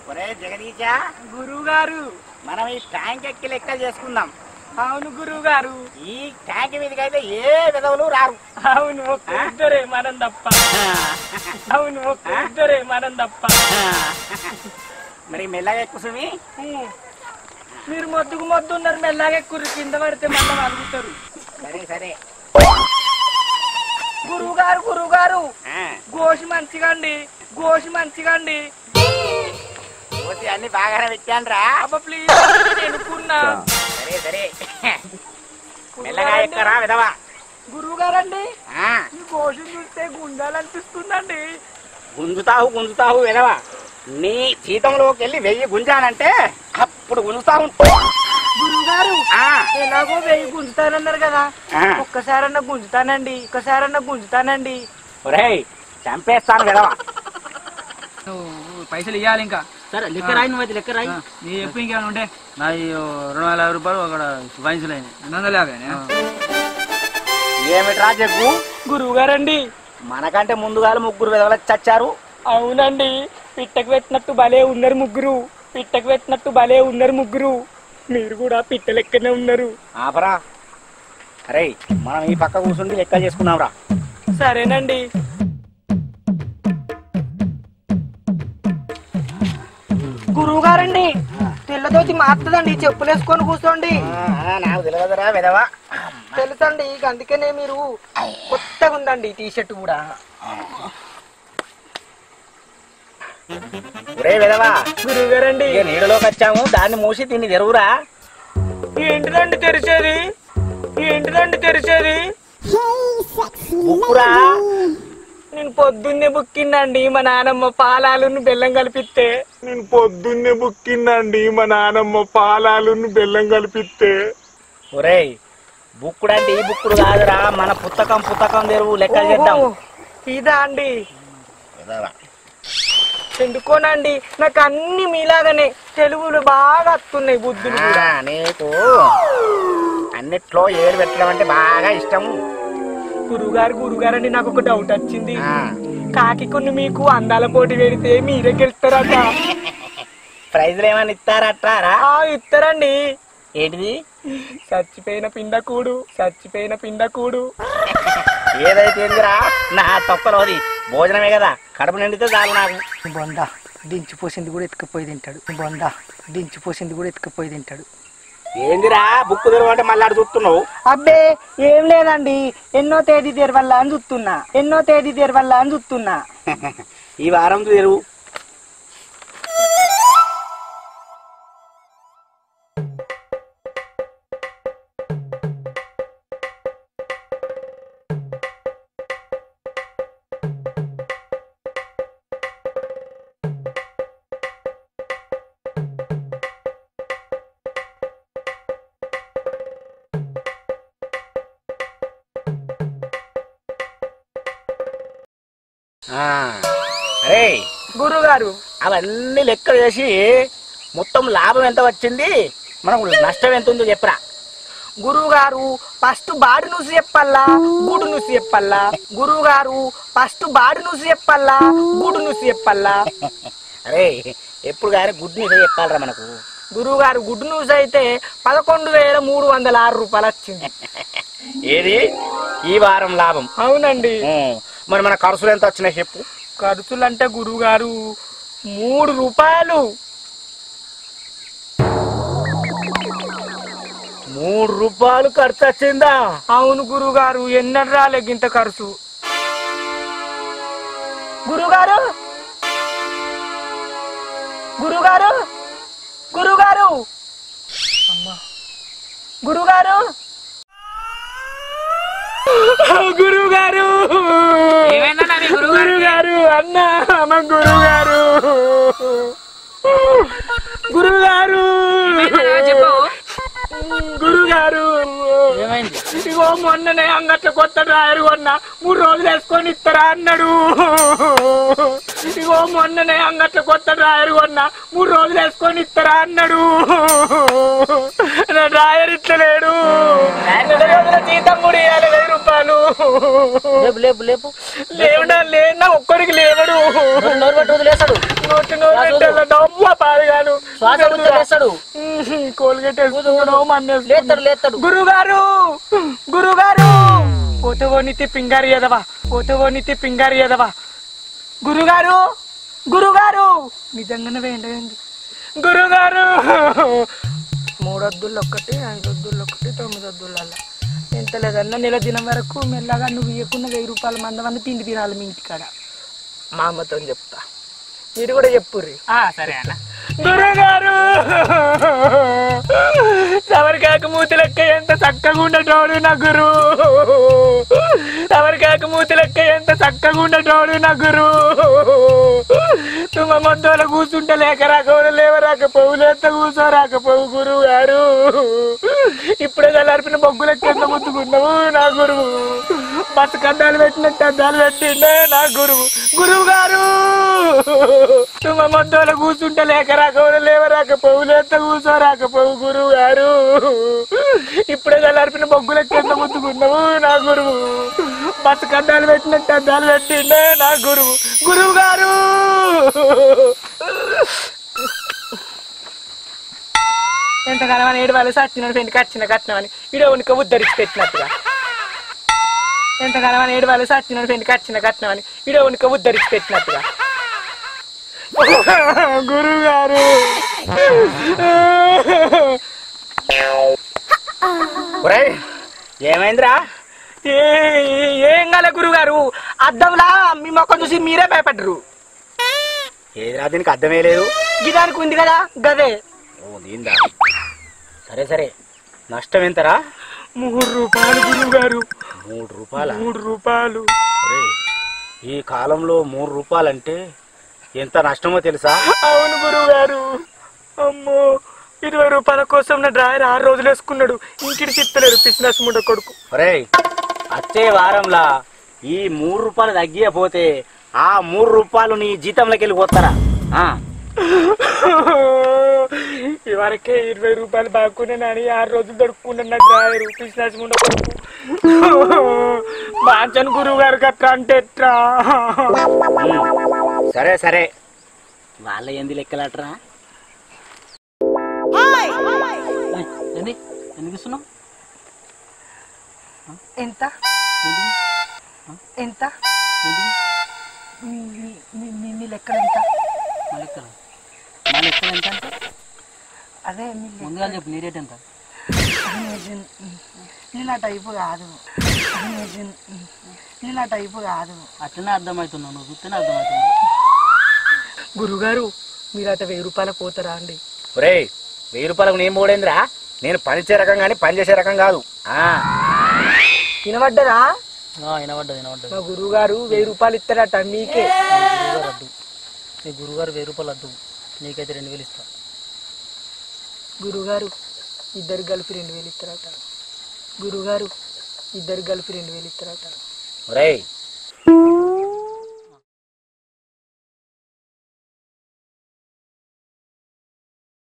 ఒరే జగదీశా గురువు గారు మనం ఈ ట్యాంక్ ఎక్కి లెక్కలు చేసుకుందాం అవును గురువు గారు ఈ ట్యాంక్ మీదకి అయితే ఏ విధవులు రారు అవును ఒక్క ఇద్దరే మనం తప్ప అవును ఒక్క ఇద్దరే మనం తప్ప మరి మెల్లగా ఎక్కువ సుమి ఉమ్. మీరు మొద్దుకు మొద్దు ఉన్నారు మెల్లగా ఎక్కుర్రు కింద పడితే మళ్ళీ అలుగుతారు సరే సరే గురువు గారు గురువు గారు ఆ, గోషి మంచిగా అండి గోషి మంచిగా అండి పోతే అన్ని బాగానే పెట్టాను రా అబ్బా ప్లీజ్ ఎనుకున్నా సరే సరే మెల్లగా ఎక్కరా విధవా గురువు గారండి ఆ, ఈ గోషి చూస్తే గుండాలనిపిస్తుందండి గుంజుతావు గుంజుతావు విధవా నీ జీతంలోకి వెళ్ళి వెయ్యి గుంజానంటే అప్పుడు గుంజుతావు గురువు గారు ఆ, ఎలాగో వెయ్యి గుంజుతానన్నారు కదా ఆ. ఒక్కసారన్నా గుంజుతానండి ఒక్కసారన్నా గుంజుతానండి ఒరేయ్ చంపేస్తాను విధవా నువ్వు పైసలు ఇవ్వాలి ఇంకా సరే లెక్క రాయి నువ్వు లెక్క రాయి ఆ, నీ చెప్పు ఇంకేమైనా ఉంటే నా ఈ రెండు వందల యాభై రూపాయలు అక్కడ పైసలు అయినాయి రెండు వందల యాభై ఏమిట్రా జగ్గు గురువు గారండి మనకంటే ముందుగా ముగ్గురు విధవలు చచ్చారు అవునండి పిట్టకు పెట్టినట్టు భలే ఉన్నారు ముగ్గురు పిట్టకు పెట్టినట్టు భలే ఉన్నారు ముగ్గురు మీరు కూడా పిట్ట లెక్కనే ఉన్నారు ఆపరా అరే మనం ఈ పక్క కూర్చుండి లెక్క చేసుకున్నాం రా సరేనండి గురువు గారండి తెల్లదోతి మారుతుందండి చెప్పులు వేసుకొని కూర్చోండి నాకు తెలియదురా విధవా తెలుసండి ఇక అందుకనే మీరు కొత్తగా ఉందండి టీ షర్ట్ కూడా ఒరే విధవా గురువు గారండి ఇక నీడలోకి వచ్చాము దాన్ని మూసి దీన్ని తెరువురా ఏంటిదండి తెరిచేది ఏంటిదండి తెరిచేది ముక్కురా నేను పొద్దున్నే బుక్కిందండి మా నానమ్మ పాలాలను బెల్లం కలిపిస్తే నేను పొద్దున్నే బుక్కిందండి మా నానమ్మ పాలాలను బెల్లం కలిపిస్తే ఒరేయ్ బుక్కుడు అంటే ఈ బుక్కుడు కాదురా మన పుస్తకం పుస్తకం తెరువు లెక్కలు చేద్దాం ఓహో, ఇదా అండి విధవా. ఎందుకోనండి నాకు అన్ని మీలాగానే తెలుగులో బాగా వస్తున్నాయి బుద్ధులు ఆ, కూడా నీకు అన్నిట్లో ఏడు పెట్టడం అంటే బాగా ఇష్టం గురుగారు గురుగారండి నాకు ఒక డౌట్ వచ్చింది ఆ, కాకి కొన్ని మీకు అందాల పోటీ పెడితే మీరే గెలుస్తారట ప్రైజ్లు ఏమైనా ఇస్తారట్టారా ఆ ఇస్తారండి ఏంటిది చచ్చిపోయిన పిండకూడు చచ్చిపోయిన పిండకూడు ఏదైతే ఏందిరా నా తొక్కలోది భోజనమే కదా కడుపు నిండితే చాలు నాకు బొంద దించిపోసింది కూడా ఎత్తుకుపోయి తింటాడు బొంద దించిపోసింది కూడా ఎత్తుకుపోయి తింటాడు ఏందిరా బుక్ తెరవంటే మళ్ళీ అటు చూస్తున్నావు అబ్బే ఏం లేదండి ఎన్నో తేదీ తెరవల్ల అని చూస్తున్నా ఎన్నో తేదీ తెరవల్ల అని చూస్తున్నా ఈ వారం తెరువు ఆ, అరే గురుగారు అవన్నీ లెక్క చేసి మొత్తం లాభం ఎంత వచ్చింది మనకు నష్టం ఎంత ఉందో చెప్పరా గురువు గారు ఫస్ట్ బాడి నుసి చెప్పల్లా గూడు నుసి చెప్పల్లా గురువు గారు ఫస్ట్ బాడి నుసి చెప్పల్లా గూడు నుసి చెప్పల్లా అరే ఎప్పుడు కానీ గుడ్ న్యూస్ చెప్పాలరా మనకు గురువు గారు గుడ్ న్యూస్ అయితే పదకొండు వేల మూడు వందల ఆరు రూపాయలు వచ్చింది ఏది ఈ వారం లాభం అవునండి ఉం, మరి మన ఖర్చులు ఎంత వచ్చినాయి చెప్పు ఖర్చులు అంటే గురువు గారు మూడు రూపాయలు మూడు రూపాయలు ఖర్చు వచ్చిందా అవును గురువు గారు ఎన్నడు రాలే గింత ఖర్చు గురుగారు గురుగారు గురుగారు అమ్మా గురుగారు గురుగారు ఏమైందన్నా మీ గురువు గారికి? గురుగారు అన్న అమ్మ గురుగారు గురుగారు ఏమైందన్నా చెప్పు గురుగారు ఏమైంది ఇగో మొన్ననే అంగట్ల కొత్త డ్రాయర్ కొన్నా మూడు రోజులు వేసుకొని ఇస్తారా అన్నాడు ఇగో మొన్ననే అంగట్ల కొత్త డ్రాయర్ కొన్నా మూడు రోజులు వేసుకొని ఇస్తారా అన్నాడు నా డ్రాయర్ ఇట్లలేడు నెల రోజుల జీతం కూడా ఇవ్వాలి వెయ్యి రూపాయలు పాదాలు లేపు లేపు లేపు లేవడా లేనా ఒక్కడికి లేవడు నోరు నోరు పట్టు వదిలేస్తాడు నోటి నోరు పెట్టాల డబ్బు పాదగాను శ్వాస వదిలేస్తాడు కోల్గేట్ వేసుకున్నావు మన్నేసుకున్నావు. లేస్తాడు లేస్తాడు గురుగారు గురుగారు పోతవోనితి పింగారి ఎదవా పోతవోనితి పింగారి ఎదవా గురుగారు గురుగారు నిజంగానే వేయండి గురుగారు మూడొద్దులు ఒక్కటి ఐదొద్దులు ఒకటి తొమ్మిది వద్దుల ఎంత లేదన్నా నెల దినం వరకు మెల్లగా నువ్వు ఇవ్వకుండా వెయ్యి రూపాయల మందమని తిండి తినాలి మీ ఇంటికాడ మా అమ్మతో చెప్తా మీరు కూడా చెప్పుర్రి సరే అన్న గురుగారు తమరికాక మూతి లెక్క ఎంత చక్కగా ఉండటోడు నా గురు తమరికాక మూతి లెక్క ఎంత చక్కగా ఉండటోడు నా గురు తుమ్మ మొద్దోల కూర్చుంటే లేక రాకపోవు లేవ రాకపోవు లేత కూర్చో రాకపోవు గురువు గారు ఇప్పుడే చల్లారిపిన బొగ్గులెక్క ఎంత ముద్దుకున్నావు నా గురువు బతుకు అద్దాలు పెట్టినట్టు అద్దాలు పెట్టిండే నా గురువు గురువు గారు తుమ్మ మొద్దోల కూర్చుంటే లేక రాకపోవు లేవ రాకపోవు లేత కూర్చో రాకపోవు గురువు గారు ఇప్పుడే చల్లారిపిన బొగ్గులెక్క ఎంత ముద్దుకున్నావు నా గురువు బతుకు అద్దాలు పెట్టినట్టు అద్దాలు పెట్టిండే నా గురువు గురువు గారు ఎంతగానో అని ఏడు వాళ్ళు సచ్చినాడు పెండి కచ్చిన కట్టినమని ఇడో ఉనికి ఉద్ధరించి పెట్టినట్టుగా ఎంతగానో అని ఏడు వాళ్ళు సచ్చినాడు పెండి కచ్చిన కట్టినమని ఇడో ఉనికి ఉద్ధరించి పెట్టినట్టుగా గురువు గారు ఒరేయ్ ఏమైందిరా ఏం కాలే గురువు గారు అద్దంలా మీ మొక్కం చూసి మీరే భయపడ్డరు ఏదిరా దీనికి అర్థమే లేదు గిదానికి ఉంది కదా గదే ఓ దీందా సరే సరే నష్టం ఎంతరా మూడు రూపాయలు గురువు గారు మూడు రూపాయల మూడు రూపాయలు ఈ కాలంలో మూడు రూపాయలంటే ఎంత నష్టమో తెలుసా అవును గురువు గారు అమ్మో ఇరవై రూపాయల కోసం నా డ్రాయర్ ఆరు రోజులు వేసుకున్నాడు ఇంటికి తిప్పలేరు బిజినెస్ ముండ కొడుకు ఒరేయ్ వచ్చే వారంలా ఈ మూడు రూపాయలు తగ్గియపోతే ఆ మూడు రూపాయలు నీ జీతంలోకి వెళ్ళిపోతారా ఆ, ఇవరకే ఇరవై రూపాయలు బాగున్నానని ఆరు రోజులు దొరుకుకున్నాను నా డ్రాయర్ బిజినెస్ ముండ కొడుకు బాంచన్ గురువు గారికి అట్లా అంటే ఎట్లా సరే సరే వాళ్ళ ఏంది లెక్కలట్రా ఏంది ఎందుకు ఇస్తున్నావు ఎంత ఎంత మీ- మీ- మీ- మీ లెక్కలు ఎంత మా లెక్కలు మా లెక్కలు ఎంత అంటే అదే మీ ముందుగా చెప్పు నీ రేట్ ఎంత నీలా టైపు కాదు నీలా టైపు కాదు అట్లనే అర్థమవుతున్నావు నువ్వు చూస్తేనే అర్థమవుతుంది గురుగారు మీరైతే వెయ్యి రూపాయలు పోతారా అండి ఒరేయ్ వెయ్యి రూపాయలకు నేను పోడేందిరా నేను పనిచే రకం కానీ పని చేసే రకం కాదు ఆ వినబడ్డరా వినబడ్డది వినబడ్డది మా గురువుగారు వెయ్యి రూపాయలు ఇస్తారట మీకే గురుగారు అద్దు నీ గురుగారు వెయ్యి రూపాయలు అద్దు నీకైతే రెండు వేలు ఇస్తా గురుగారు ఇద్దరు కలిపి రెండు వేలు ఇస్తారట గురుగారు ఇద్దరు కలిపి రెండు వేలు ఇస్తారట ఒరేయ్